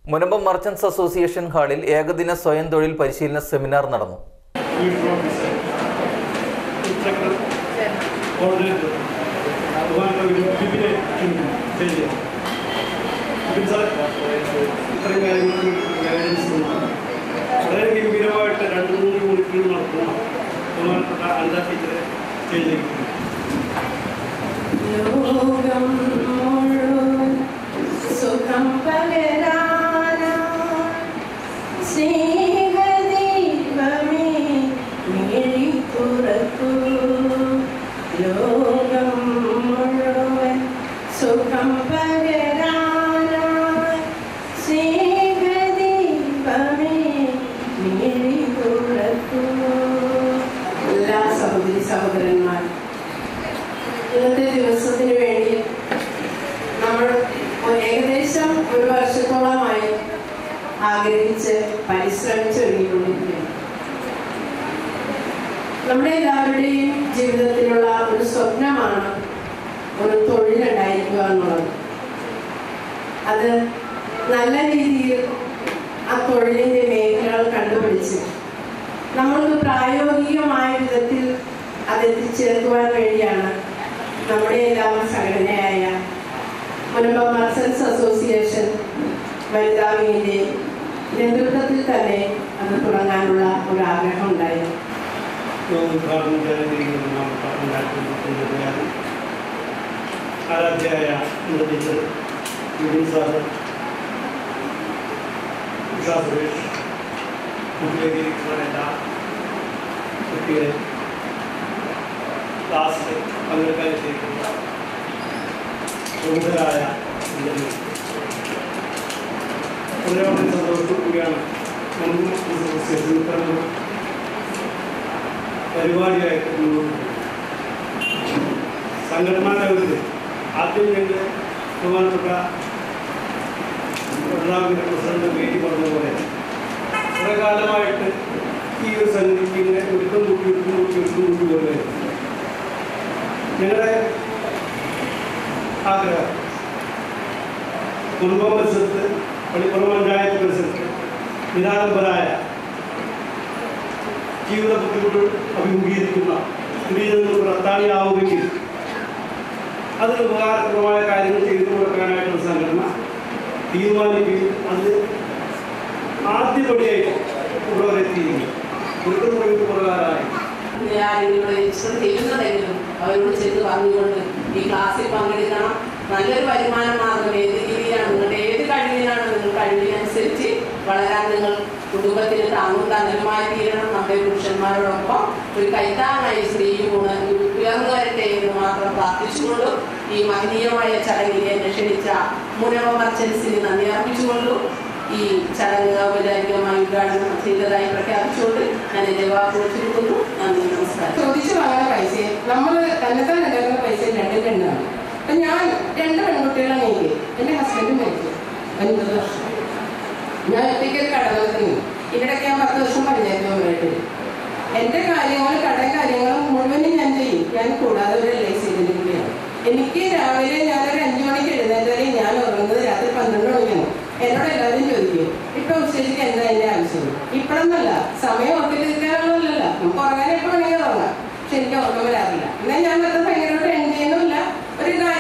Munambam merchants association ഹാളിൽ ഏകദിന സ്വയം തൊഴിൽ പരിശീലന സെമിനാർ നടന്നു ഫീൽഡ് ഓഫീസർ ഇൻസ്ട്രക്ടർ കോർഡിനേറ്റർ അതുപോലെ ഒരു ബിബിനെ ശരി ബിബിൻ സാർ ഇത്രയും കാര്യങ്ങൾ ഗൈഡൻസ് വളരെ ഗംഭീരമായിട്ട് രണ്ട് മൂന്ന് മണിക്കൂർ നടത്തുന്ന ബഹുമാനപ്പെട്ട അനിത ടീച്ചറെ ചെയ്തിരിക്കുന്നു ലോകം മുഴുവൻ സുഖം പകരാനായി സ്നേഹദീപമേ മിഴി തുറക്കൂ ലോകം മുഴുവൻ സുഖം പകരാനായി സ്നേഹദീപമേ മിഴി തുറക്കൂ എല്ലാ സഹോദരി സഹോദരന്മാർ ഇന്നത്തെ ദിവസത്തിന് വേണ്ടി നമ്മൾ ഒരു ഏകദേശം ഒരു വർഷത്തോളമായി ആഗ്രഹിച്ച് പരിശ്രമിച്ച് ഒരുങ്ങിക്കൊണ്ടിരിക്കുകയാണ് നമ്മുടെ എല്ലാവരുടെയും ജീവിതത്തിലുള്ള ഒരു സ്വപ്നമാണ് ഒരു തൊഴിലുണ്ടായിരിക്കുക എന്നുള്ളത് അത് നല്ല രീതിയിൽ ആ തൊഴിലിൻ്റെ മേഖലകൾ കണ്ടുപിടിച്ച് നമ്മൾക്ക് പ്രായോഗികമായ വിധത്തിൽ അത് എത്തിച്ചേർക്കുവാൻ വേണ്ടിയാണ് നമ്മുടെ എല്ലാം സംഘടനയായ മുനമ്പം മർച്ചൻസ് അസോസിയേഷൻ വനിതാ വിങ്ങിൻ്റെ നേതൃത്വത്തിൽ തന്നെ അത് തുടങ്ങാനുള്ള ഒരു ആഗ്രഹം ഉണ്ടായിരുന്നു ഉദ്ഘാടനം ചെയ്തിരിക്കുന്ന ബഹുമാനപ്പെട്ട രണ്ടായിരത്തി ഇരുപത്തിരണ്ട് ആരാധ്യയായ എൻ്റെ ടീച്ചർ ബിബിൻ സാറ് ഉഷാ സുരേഷ് മുഖ്യവേദിയിരിക്കുന്ന എല്ലാ കുട്ടികളെ ക്ലാസ്സിൽ പങ്കെടുക്കാൻ എത്തിയിരിക്കുന്ന പ്രമുഖരായ എൻ്റെ വളരെ വളരെ സന്തോഷത്തോടു കൂടിയാണ് നമുക്ക് ഇത്തരം പരിപാടിയായിട്ട് മുന്നോട്ട് പോകും. സംഘടനാ ലെവലിൽ ആദ്യം ഞങ്ങൾ ബഹുമാനപ്പെട്ട പിണറാമിൻ്റെ പ്രസിഡന്റ് വേദി പറഞ്ഞതുപോലെ കുറെ കാലമായിട്ട് ഈ ഒരു സംഗതിക്ക് ഇങ്ങനെ ഒരുക്കം കൂട്ടി ഒരുക്കം കൂട്ടി ഒരുക്കം കൂട്ടി കൊണ്ടുവരും ഞങ്ങളുടെ ആഗ്രഹം കുടുംബ പരിസരത്ത് പള്ളിപ്പുറം പഞ്ചായത്ത് പരിസരത്ത് നിരാലംബരായ ജീവിത ബുദ്ധിമുട്ട് അഭിമുഖീകരിക്കുന്ന സ്ത്രീജനങ്ങൾക്ക് അത്താണിയാവുമെങ്കിൽ അതിന് ഉപകാരപ്രദമായ കാര്യങ്ങൾ ചെയ്തു കൊടുക്കാനായിട്ടുള്ള സംഘടന തീരുമാനിക്കുകയും അത് ആദ്യപടിയായിട്ട് ഉള്ളവരെത്തിയിരിക്കും ഒരുക്കം പോയിട്ട് പ്രകാരമായി ആരെങ്കിലും രജിസ്റ്റർ ചെയ്യുന്നതെങ്കിലും അവരോട് ചെന്ന് പറഞ്ഞുകൊണ്ട് ഈ ക്ലാസ്സിൽ പങ്കെടുക്കണം നല്ലൊരു വരുമാന മാർഗം ഏത് രീതിയിലാണ് നിങ്ങളുടെ ഏത് കഴിവിനാണ് നിങ്ങൾ കഴിവിനനുസരിച്ച് വളരാൻ നിങ്ങൾ കുടുംബത്തിന് താങ്ങും തന്നലുമായി തീരണം നമ്മുടെ പുരുഷന്മാരോടൊപ്പം ഒരു കൈത്താങ്ങായി സ്ത്രീയും ഉണ- ഉയർന്നു വരട്ടെ എന്ന് മാത്രം പ്രാർത്ഥിച്ചുകൊണ്ടും ഈ മഹനീയമായ ചടങ്ങിനെ എന്നെ ക്ഷണിച്ച മുനവ മർച്ചൻസിന് നന്ദി അർപ്പിച്ചുകൊണ്ടും ഈ ചടങ്ങ് ഔപചാരികമായി ഉദ്ഘാടനം ചെയ്തതായി പ്രഖ്യാപിച്ചുകൊണ്ട് ഞാൻ എന്റെ വാക്കുകൾ ചുരുക്കുന്നു നന്ദി നമസ്കാരം ചോദിച്ചു വാങ്ങുന്ന പൈസ നമ്മൾ തന്നെത്താൻ ഉണ്ടാക്കുന്ന പൈസ രണ്ടും രണ്ടാണ് അപ്പൊ ഞാൻ രണ്ട് പെൺകുട്ടികളാണ് എനിക്ക് എന്റെ ഹസ്ബൻഡ് മരിച്ചു അൻപത് വർഷം ഞാൻ ഒറ്റയ്ക്ക് ഒരു കടകളത്തിന് ഇവിടെയൊക്കെ ഞാൻ പത്ത് വർഷം പഞ്ചായത്ത് മെമ്പറായിട്ട് എന്റെ കാര്യങ്ങൾ കട കാര്യങ്ങളും മുഴുവനും ഞാൻ ചെയ്യും ഞാൻ കൂടാതെ ഒരു എൽ ഐ സി കൂടിയാണ് എനിക്ക് രാവിലെ ഞാനൊരു അഞ്ചു മണിക്ക് എഴുന്നേറ്റാലേ ഞാൻ ഉറങ്ങുന്നത് രാത്രി പന്ത്രണ്ട് മണിക്കാണ് എന്നോട് എല്ലാവരും ചോദിക്കും ഇപ്പൊ ഉച്ചയ്ക്ക് എന്താ അതിന്റെ ആവശ്യം ഇപ്പോഴൊന്നല്ല സമയം ഉറപ്പിച്ചിരിക്കാനുള്ളതല്ല നമുക്ക് ഉറങ്ങാൻ എപ്പോ വേണമെങ്കിൽ ഉറങ്ങാം പക്ഷെ എനിക്ക് ഉറക്കം വരാറില്ല എന്നാൽ ഞാൻ വെറുതെ ഭയങ്കരമായിട്ട് എൻഡ് ചെയ്യുന്നില്ല ഒരു